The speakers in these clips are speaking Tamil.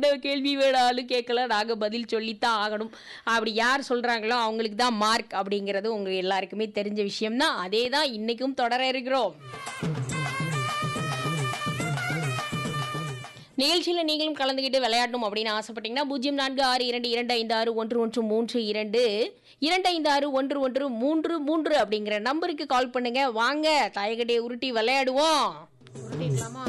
எந்த கேள்வி வேணாலும் கேட்கல நாங்கள் பதில் சொல்லித்தான் ஆகணும் அப்படி யார் சொல்கிறாங்களோ அவங்களுக்கு தான் மார்க் அப்படிங்கிறது உங்கள் எல்லாருக்குமே தெரிஞ்ச விஷயம்தான் அதே தான் இன்றைக்கும் தொடர இருக்கிறோம் நிகழ்ச்சியில் நீங்களும் கலந்துக்கிட்டு விளையாடணும் அப்படின்னு ஆசைப்பட்டீங்கன்னா பூஜ்ஜியம் நான்கு ஆறு இரண்டு இரண்டு ஐந்து ஆறு ஒன்று ஒன்று மூன்று இரண்டு இரண்டு ஐந்து ஆறு ஒன்று ஒன்று மூன்று மூன்று அப்படிங்கிற நம்பருக்கு கால் பண்ணுங்க வாங்க தாயக்கட்டையை உருட்டி விளையாடுவோம் உருட்டிக்கலாமா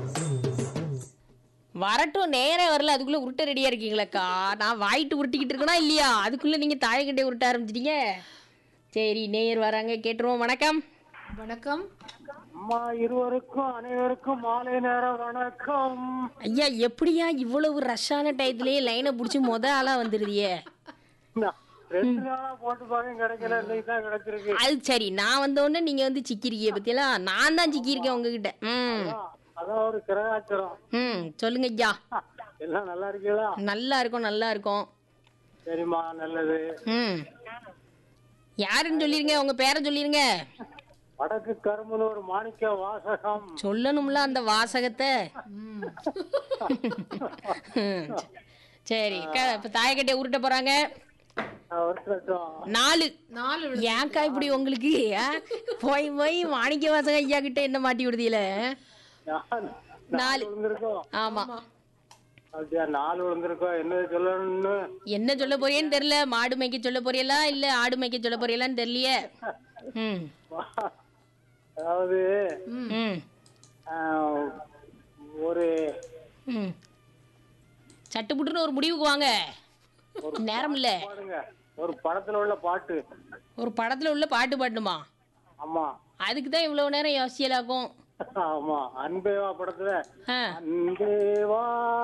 வரட்டும் நேரம் வரல அதுக்குள்ள உருட்ட ரெடியா இருக்கீங்களாக்கா நான் வாயிட்டு உருட்டிக்கிட்டு இருக்கேனா இல்லையா அதுக்குள்ள நீங்க தாயக்கட்டையை உருட்ட ஆரம்பிச்சிட்டீங்க சரி நேயர் வராங்க கேட்டுருவோம் வணக்கம் வணக்கம் அம்மா இருவருக்கும் அனைவருக்கும் மாலை நேரம் வணக்கம் ஐயா எப்படியா இவ்வளவு ரஷ்ஷான டயத்திலேயே லைனை பிடிச்சி மொத ஆளா வந்துருதியே நான் ரெண்டு நாளா போட்டு பார்க்க கிடைக்கல இன்னைக்கு தான் கிடைச்சிருக்கு அது சரி நான் வந்த உடனே நீங்க வந்து சிக்கிருக்கீங்க பத்தியெல்லாம் நான் தான் சிக்கியிருக்கேன் உங்ககிட்ட ம் அதான், அதான் ஒரு கிரகாச்சரம் ம் சொல்லுங்க ஐயா எல்லாம் நல்லா இருக்கீங்களா நல்லா இருக்கும் நல்லா இருக்கும் சரிம்மா நல்லது ம் யாருன்னு சொல்லிருங்க உங்க பேரை சொல்லிருங்க வடக்கு கரும்புல ஒரு மாணிக்க வாசகம் சொல்லணும்ல அந்த வாசகத்தை ம். ம். சரி க- இப்ப தாயக்கட்டையை உருட்ட போறாங்க வருஷம் நாலு நாலு விழுந்து- ஏன்க்கா இப்படி உங்களுக்கு ஆ? போய் போய் மாணிக்க வாசகம் ஐயா கிட்ட என்ன மாட்டி விடுதியில நாலு. நாலு விழுந்திருக்கோம் ஆமா அப்படியா நாலு விழுந்திருக்கோம் என்ன சொல்லணும்னு என்ன சொல்ல போறியேன்னு தெரியல மாடு மேய்க்க சொல்ல போறியலா இல்ல ஆடு மேய்க்க சொல்ல போறியலான்னு தெரியலையே ம் அதாவது ம் ஆஹ், ஒரு ம் சட்டு புட்டுன்னு ஒரு முடிவுக்கு வாங்க நேரம் இல்ல பாடுங்க ஒரு படத்துல உள்ள பாட்டு ஒரு படத்துல உள்ள பாட்டு பாடணுமா ஆமா அதுக்கு தான் இவ்வளவு நேரம் யோசியலாக்கும் ஆமா அன்பேவா படத்துல ஆ. அன்பேவா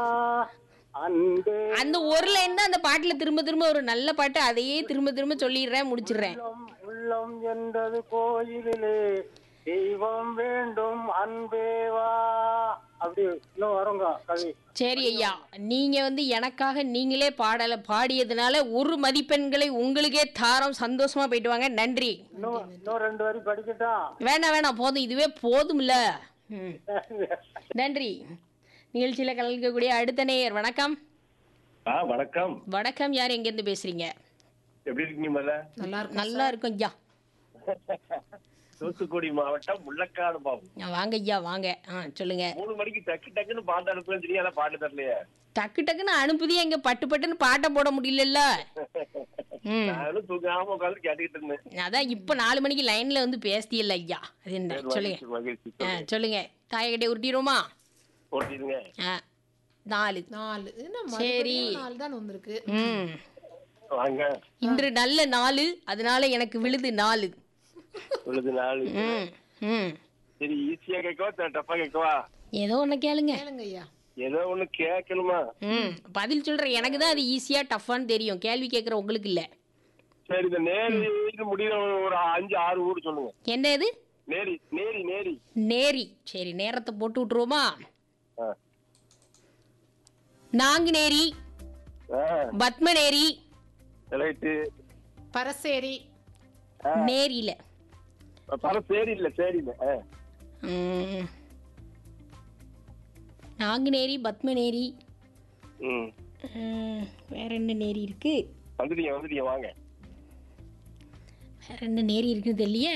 அன்பே அந்த ஒரு லைன் தான் அந்த பாட்டுல திரும்ப திரும்ப ஒரு நல்ல பாட்டு அதையே திரும்ப திரும்ப சொல்லிடுறேன் முடிச்சிடுறேன் உள்ளம் உள்ளம் என்றது கோயிலிலே தெய்வம் வேண்டும் அன்பேவா அப்படி இன்னும் வருங்க கவி சரி ஐயா நீங்க வந்து எனக்காக நீங்களே பாடல பாடியதுனால ஒரு மதிப்பெண்களை உங்களுக்கே தாரம் சந்தோஷமா போயிட்டு வாங்க நன்றி இன்னும் இன்னும் ரெண்டு வரி படிக்கட்டா வேணாம் வேணாம் போதும் இதுவே போதும்ல ம். நன்றி நிகழ்ச்சியில கலந்துக்கக்கூடிய அடுத்த நேயர் வணக்கம் ஆ வணக்கம் வணக்கம் யார் எங்க இருந்து பேசுறீங்க எப்படி இருக்கீங்க முதல்ல நல்லா இருக்கும் நல்லா இருக்கும் ஐயா தூத்துக்குடி மாவட்டம் முள்ளக்காடு பாவம் ஆ, வாங்க ஐயா வாங்க ஆ சொல்லுங்க மூணு மணிக்கு டக்கு டக்குன்னு பாட்டு அனுப்புன்னு தெரியும் ஆனா பாட்டு தரலையே டக்கு டக்குன்னு அனுப்புதியே இங்க பட்டு பட்டுன்னு பாட்டை போட முடியலல்ல ம் நானும் தூங்காம உட்காந்து கேட்டுக்கிட்டு இருந்தேன் அதான் இப்ப நாலு மணிக்கு லைன்ல வந்து பேசியல்ல ஐயா அது என்ன சொல்லுங்க மகிழ்ச்சி, மகிழ்ச்சி ஆ, சொல்லுங்க தாயக்கட்டை உருட்டிடுவோமா போட்டிருங்க ஆ, நாலு நாலு என்ன சரி. மறுபடியும் நாலு தான் வந்திருக்கு ம் வாங்க இன்று நல்ல நாலு அதனால எனக்கு விழுது நாலு உள்ளது நாலு ம் ம் சரி ஈஸியா கேட்கவா டஃபா கேட்கவா ஏதோ ஒன்று கேளுங்க கேளுங்க ஐயா ஏதோ ஒண்ணு கேட்கணுமா ம் பதில் சொல்றேன் எனக்கு தான் அது ஈஸியா டஃப்பான்னு தெரியும் கேள்வி கேட்குற உங்களுக்கு இல்ல சரி இந்த நேரி முடிகிற ஒரு அஞ்சு ஆறு ஊர் சொல்லுங்க என்ன இது நேரி நேரி நேரி நேரி சரி நேரத்தை போட்டு விட்டுருவோமா ஆ. நாங்குநேரி ஆ, பத்மநேரி ரைட்டு பரசேரி நேரியில பர சரி இல்ல சரி இல்ல ஆ. ம். நாங்குநேரி பத்மநேரி ம் ம், வேற என்ன நேரி இருக்கு வந்துட்டீங்க வந்துட்டீங்க வாங்க வேற என்ன நேரி இருக்குன்னு தெரியலையே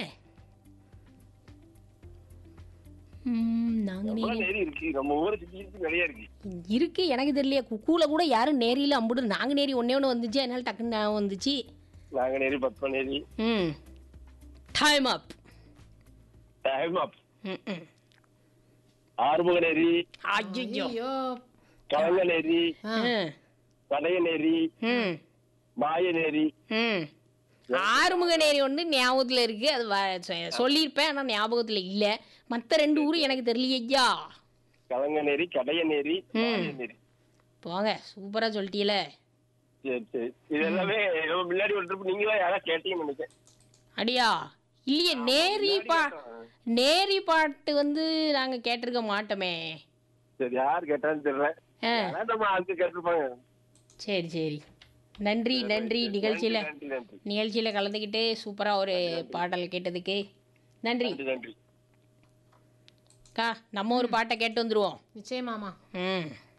ம், நாங்குநேரி எவ்வளவு நேரி இருக்கு நம்ம ஊரை சுத்தி சுத்தி நிறைய இருக்கு இருக்கு எனக்கு தெரியலையே குக்கூல கூட யாரும் நேரியில் அம்புடு நாங்குநேரி ஒன்னே ஒன்று வந்துச்சு அதனால டக்குன்னு ஞாபகம் வந்துச்சு நாங்க நேரி பத்ம நேரி ம் டைம் அப் டைம் அப் ம் ம் ஆறுமுக நேரி ஐயோ ஐயோ கலங்க நேரி ம் பழைய நேரி ம் மாய நேரி ம் ஆறுமுக நேரி ஒன்று ஞாபகத்தில் இருக்கு அது வ- சொ- சொல்லியிருப்பேன் ஆனால் ஞாபகத்தில் இல்லை மற்ற ரெண்டு ஊரும் எனக்கு தெரியலையே ஐயா கலங்க நேரி கடைய நேரி மாய நேரி போங்க சூப்பராக சொல்லிட்டீல சரி சரி இது எல்லாமே நம்ம முன்னாடி ஒரு ட்ரிப் நீங்களா யாரா கேட்டீங்கன்னு நினைச்சேன் அடியா இல்லையே நேரி பா நேரி பாட்டு வந்து நாங்கள் கேட்டிருக்க மாட்டோமே சரி யார் கேட்டான்னு தெரியல ஆ ஆனா நம்ம ஆளுக்கு கேட்டிருப்பாங்க சரி சரி நன்றி நன்றி நிகழ்ச்சியில் நன்றி நன்றி நிகழ்ச்சியில் கலந்துக்கிட்டு சூப்பராக ஒரு பாடல் கேட்டதுக்கு நன்றி நன்றி நன்றி அக்கா நம்ம ஒரு பாட்டை கேட்டு வந்துருவோம் நிச்சயமாமா ம்